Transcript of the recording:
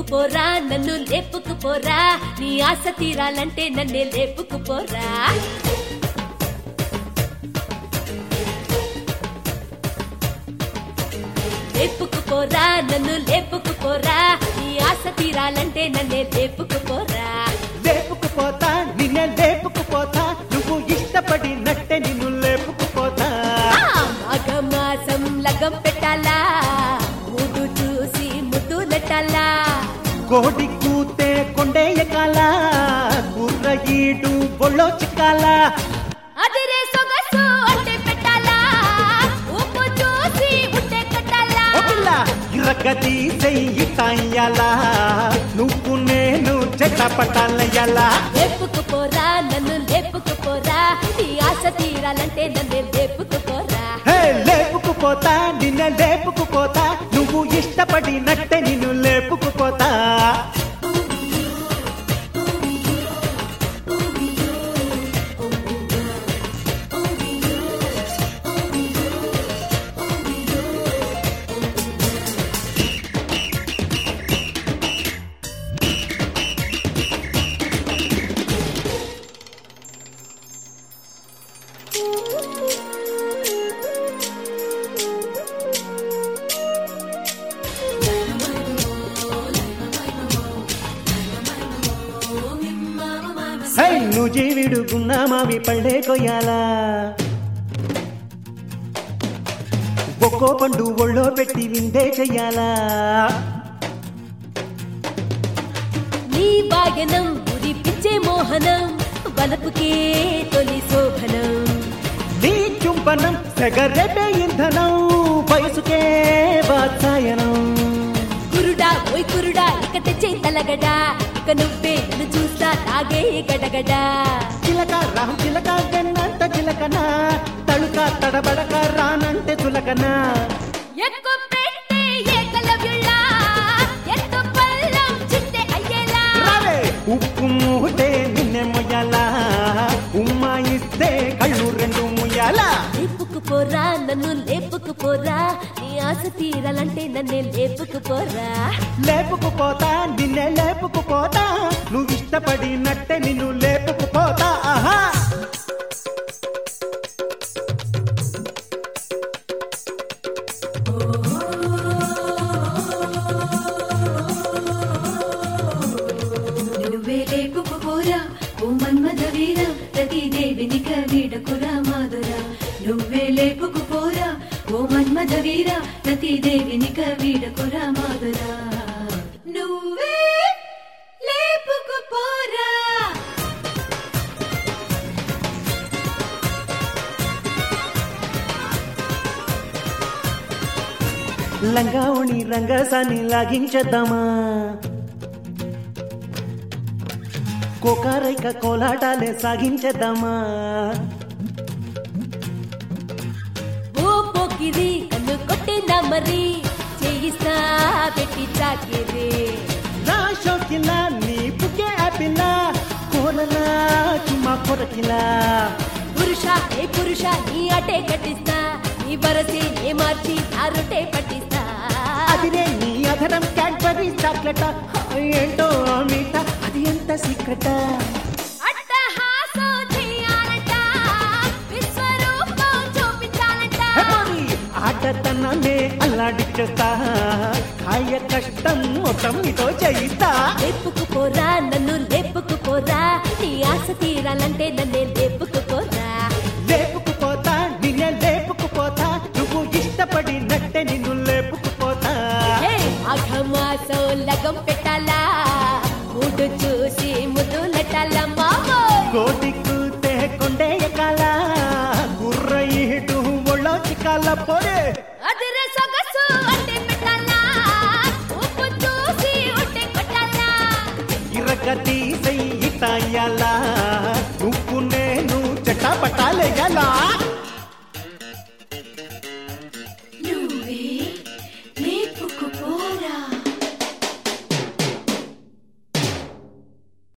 పోరా నన్ను లేపుకు పోరా నీ ఆశ తీరాలంటే నన్నే లేపుకు పోరా లేపుకు పోరా నన్ను లేపుకు పోరా నీ ఆశ తీరాలంటే నన్నే లేపుకు పోరా లేపుకుపోతా నిన్నే లేపుకుపోతా నువ్వు ఇష్టపడినట్టే నిన్ను లేపుకుపోతా ఆ, మగ మాసం లగం పెట్టాలా ముదు చూసి ముద్దు నెట్టాలా కోడి కూతే కొండే ఎక్కాల గుర్ర ఈడు బొళ్ళో చిక్కాల అదిరే సొగసు అంటే పెట్టాలా ఉప్పు చూసి ఉంటే కట్టాలా ఓ పిల్ల ఇరగది చెయ్యి తాయ్యాలా నువ్వు నేను చెట్ట పట్టాలయ్యాలా లేపుకు పోరా నన్ను లేపుకు పోరా నీ ఆశ తీరాలంటే నన్ను లేపుకు పోరా హే లేపుకుపోతా నిన్నే లేపుకుపోతా నువ్వు ఇష్టపడినట్టే నిన్ను లేపుకుపోతా హై నువ్వు జీవిడు గున్నా మావి పళ్ళే కొయ్యాలా ఒక్కో పండు ఒళ్ళో పెట్టి విందే చెయ్యాలా నీ వాగనం ఉరి పిచ్చే మోహనం వలపుకే తొలి శోభనం నీ చుంబనం సెగరెటే ఇంధనం వయసుకే వాత్సాయనం కురుడా ఓయ్ కురుడా ఇక తెచ్చే తలగడా ఇక నువ్వే నన్ను చూస్తా తాగే గడగడా చిలక రాహం చిలక గన్నంత చిలకనా తళుక తడబడక రానంటే చులకన ఎక్కువ పెట్టే ఏకలవ్యుళ్ళ ఎత్తు పల్లం చిట్టే అయ్యేలా రావే ఉప్పు మూటే నిన్నే మొయ్యాలా ఉమ్మా ఇస్తే కళ్ళు రెండు ముయ్యాలా లేపుకు పోరా నన్ను లేపుకు పోరా నీ ఆశ తీరాలంటే నన్నే లేపుకు పోరా లేపుకుపోతా నిన్నే లేపుకుపోతా నువ్వు ఇష్టపడినట్టే నిన్ను లేపుకుపోతా ఆహా నువ్వే లేపుకు పోరా ఓ మన్మథ వీర ప్రతిదేవిని కవీడకురా మాధురా నువ్వే లేపుకు పోరా ఓ మన్మథ వీర ప్రతిదేవిని కవీడకురా మాధురా నువ్వే లేపుకు పోరా లంగావుని రంగసాన్ని లాగించేద్దామా కోకారైక కోలాటాలే సాగించేద్దామా ఓ పోకిరి కన్ను కొట్టినా మరి చేయిస్తా పెట్టి చాకిరి నా షోకిలా నీ పుకే ఆపిలా కోరలా చుమ్మా కొరకిలా పురుష ఏ పురుష నీ అటే కట్టిస్తా నీ బరసి నే మార్చి నా రొట్టే పట్టిస్తా అదినే నీ అధరం క్యాడ్బరీ చాక్లెట్ ఏంటో అమిత అది ఎంత సీక్రెట్ అట్టహాసం చేయాలంట విశ్వరూపం చూపించాలంట ఆటతనమే అల్లాడిచ్చేస్తా కాయ కష్టం మొత్తం ఇదో చేయిస్తా లేపుకు పోరా నన్ను లేపుకు పోరా నీ ఆశ తీరాలంటే నన్నే లేపుకు పోరా లేపుకుపోతా నిన్నే లేపుకుపోతా నువ్వు ఇష్టపడినట్టే నిన్ను లేపుకుపోతా హే మాఘమాసం లగం పెట్టాలా మూడు చూసి ముద్దు నెట్టాలా మామో కోటి కూతే కొండే ఎక్కాల గుర్ర ఈడు ఒళ్ళో చిక్కాల పోరే అదిరే సొగసు అంటే పెట్టాలా ఉప్పు చూసి ఉంటే కొట్టాలా ఇరగతి సెయ్యి తాయాలా నువ్వు నేను చెట్ట పట్టాలేయాలా